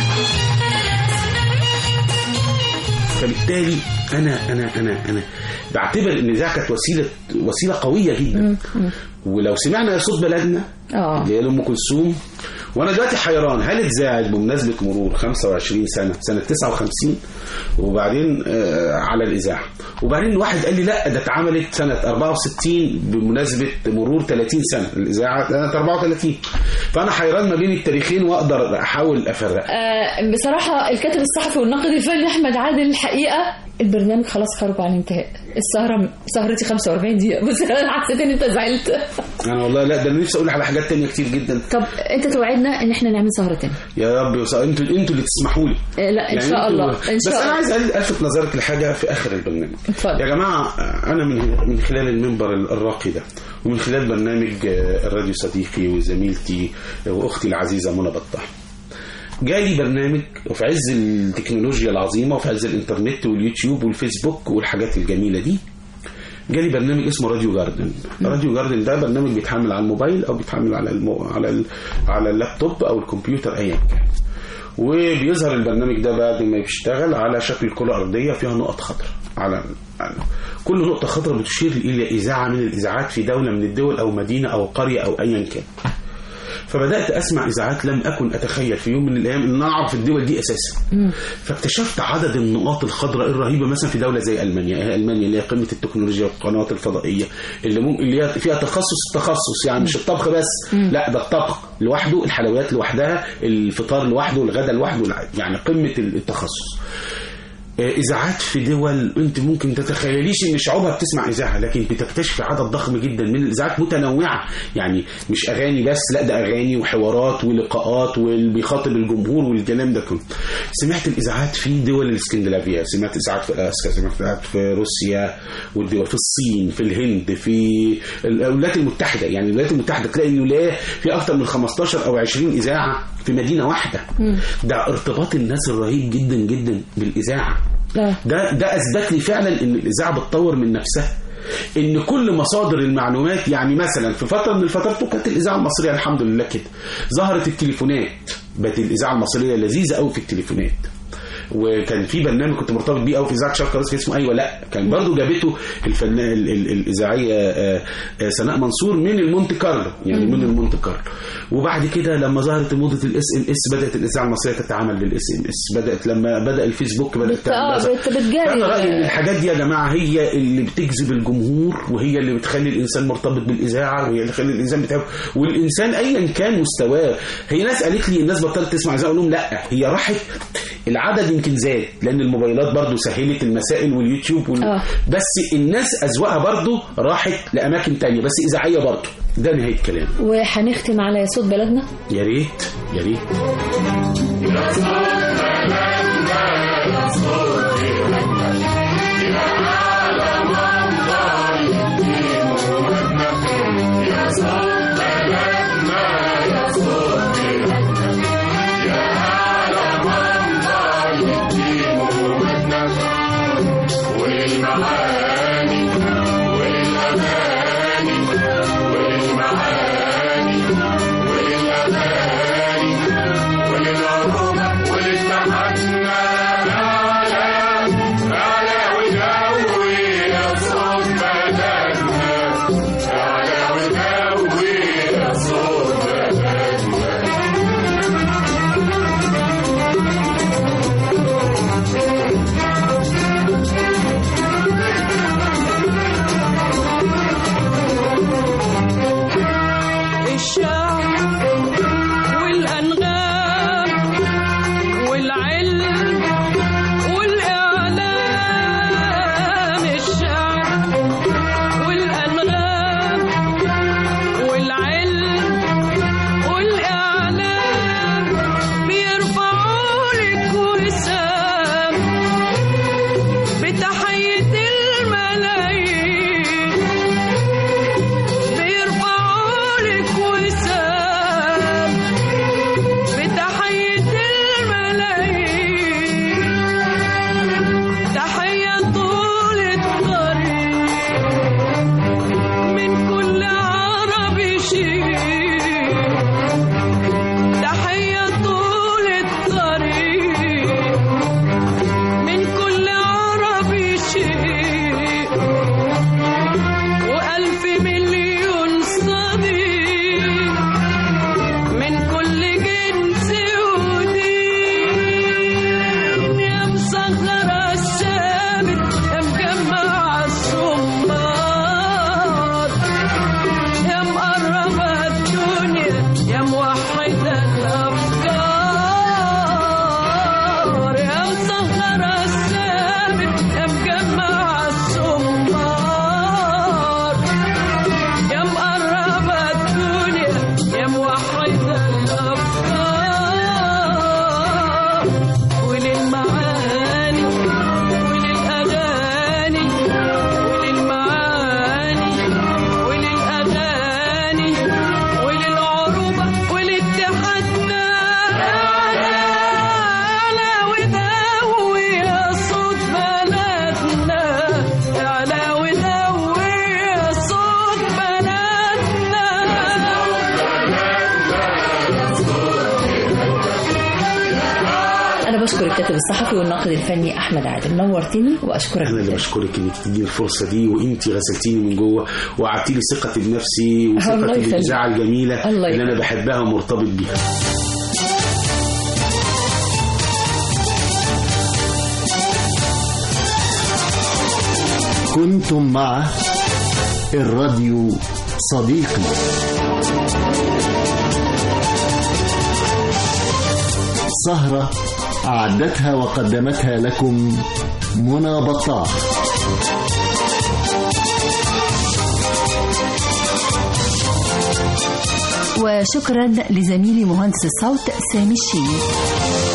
[SPEAKER 8] فبالتالي انا انا انا انا بعتبر ان الاذاعه كانت وسيله وسيله قويه جدا ولو سمعنا يا صوت بلدنا
[SPEAKER 6] اه
[SPEAKER 8] اللي هي لام كلثوم وانا دلوقتي حيران هل اتذاعت بمناسبه مرور 25 سنه سنه 59 وبعدين آه على الاذاعه وبعدين واحد قال لي لا ده اتعملت سنه 64 بمناسبه مرور 30 سنه الاذاعه سنه 34 فانا حيران ما بين التاريخين واقدر احاول افرق
[SPEAKER 6] آه، بصراحة الكاتب الصحفي والناقد الفني أحمد عادل الحقيقة البرنامج خلاص قرب على الانتهاء السهرة سهرتي 45 دقيقة بس أنا حسيت إن أنت زعلت
[SPEAKER 8] انا والله لا ده انا نفسي اقول على حاجات تانية كتير جدا
[SPEAKER 6] طب أنت توعدنا إن إحنا نعمل سهرة تانية
[SPEAKER 8] يا رب يوصل انتوا انتوا اللي تسمحوا لي
[SPEAKER 6] آه، لا إن
[SPEAKER 8] يعني
[SPEAKER 6] شاء
[SPEAKER 8] انتوا-
[SPEAKER 6] الله إن
[SPEAKER 8] بس
[SPEAKER 6] شاء
[SPEAKER 8] انا
[SPEAKER 6] الله
[SPEAKER 8] عايز الفت نظرك لحاجه في اخر البرنامج
[SPEAKER 6] اتفضل.
[SPEAKER 8] يا جماعه انا من من خلال المنبر الراقي ده ومن خلال برنامج آه، الراديو صديقي وزميلتي واختي العزيزه منى بطاح جالي برنامج وفي عز التكنولوجيا العظيمه وفي عز الانترنت واليوتيوب والفيسبوك والحاجات الجميله دي جالي برنامج اسمه راديو جاردن راديو جاردن ده برنامج بيتحمل على الموبايل او بيتحمل على المو... على ال... على اللابتوب او الكمبيوتر ايا كان وبيظهر البرنامج ده بعد ما بيشتغل على شكل كرة أرضية فيها نقط خضراء على على- كل نقطة خضراء بتشير إلى إذاعة من الإذاعات في دولة من الدول أو مدينة أو قرية أو أيا كان فبدأت أسمع إذاعات لم أكن أتخيل في يوم من الأيام أن أعرف الدول دي أساسا فاكتشفت عدد النقاط الخضراء الرهيبة مثلا في دولة زي ألمانيا ألمانيا اللي هي قمة التكنولوجيا والقنوات الفضائية اللي ممكن اللي هي فيها تخصص تخصص يعني مش الطبخ بس لا ده الطبخ لوحده الحلويات لوحدها الفطار لوحده الغداء لوحده يعني قمة التخصص آه، اذاعات في دول انت ممكن تتخيليش ان شعوبها بتسمع اذاعه لكن بتكتشف عدد ضخم جدا من الاذاعات متنوعه يعني مش اغاني بس لا ده اغاني وحوارات ولقاءات واللي بيخاطب الجمهور والكلام ده كله سمعت الاذاعات في دول الاسكندنافيه سمعت اذاعات في الاسكا سمعت اذاعات في روسيا والدول في الصين في الهند في الولايات المتحده يعني الولايات المتحده تلاقي الولايه في اكثر من 15 او 20 اذاعه في مدينه واحده ده ارتباط الناس الرهيب جدا جدا بالاذاعه ده ده اثبت لي فعلا ان الاذاعه بتطور من نفسها ان كل مصادر المعلومات يعني مثلا في فتره من الفترات كانت الاذاعه المصريه الحمد لله كده ظهرت التليفونات بقت الاذاعه المصريه لذيذه قوي في التليفونات وكان في برنامج كنت مرتبط بيه قوي في اذاعه شرق راسك اسمه ايوه لا كان برضو جابته الفنان ال- ال- الاذاعيه آه، آه، سناء منصور من المونte كارلو يعني من المونte كارلو وبعد كده لما ظهرت موضه الاس ام اس بدات الاذاعه المصريه تتعامل بالاس ام اس بدات لما بدا الفيسبوك بدات
[SPEAKER 6] بت-
[SPEAKER 8] تعمل
[SPEAKER 6] آه، بت- بتجاري
[SPEAKER 8] انا رايي ان
[SPEAKER 6] ال-
[SPEAKER 8] الحاجات دي يا جماعه هي اللي بتجذب الجمهور وهي اللي بتخلي الانسان مرتبط بالاذاعه وهي اللي بتخلي الانسان بتحب والانسان ايا كان مستواه هي ناس قالت لي الناس بطلت تسمع اذاعه اقول لهم لا هي راحت العدد يمكن زاد لان الموبايلات برضو سهلت المسائل واليوتيوب وال...
[SPEAKER 6] آه.
[SPEAKER 8] بس الناس اذواقها برضو راحت لاماكن تانية بس اذاعيه برضو ده نهايه كلامي
[SPEAKER 6] وهنختم على صوت بلدنا
[SPEAKER 8] يا ريت يا ريت
[SPEAKER 5] يا صوت بلدنا يا صوت وللمعاني وللأغاني وللمعاني وللأغاني وللعروبة وللتحنى أعلى أعلى ودوي يا صوت بلدنا أعلى ودوي يا صوت
[SPEAKER 18] الشعر والأنغام والعلم والإعلام الشعر والأنغام والعلم والإعلام بيرفعوا لك وسام بتحية الملايين بيرفعوا لك وسام بتحية الملايين تحية طول الطريق من كل عربي شيء تحية طول الطريق من كل عربي شيء وألف مليون صديق من كل جنس ودين يا مسخر الشامل يا مجمع الصمار يا مقرب الدنيا يا موحد الأفكار يا مسخر الشامل يا مجمع الصمار يا مقرب الدنيا يا موحد الأفكار وللمعاني وللأغاني وللمعاني وللأغاني وللعروبة وللتحدى أعلى أعلى ودوي يا صوت بلدنا أعلى ودوي يا صوت
[SPEAKER 6] أنا بشكر الكاتب الصحفي والناقد الفني أحمد عادل نورتني وأشكرك
[SPEAKER 8] انا اللي بشكرك انك تديني الفرصه دي وانت غسلتيني من جوه وقعدتي لي ثقتي بنفسي
[SPEAKER 6] الله
[SPEAKER 8] وثقتي
[SPEAKER 6] يخليك.
[SPEAKER 8] بالاذاعه الجميله
[SPEAKER 6] الله
[SPEAKER 8] اللي انا
[SPEAKER 6] يخليك.
[SPEAKER 8] بحبها ومرتبط بيها
[SPEAKER 1] كنتم مع الراديو صديقي سهرة أعدتها وقدمتها لكم منى بطاح
[SPEAKER 6] وشكرا لزميلي مهندس الصوت سامي الشيخ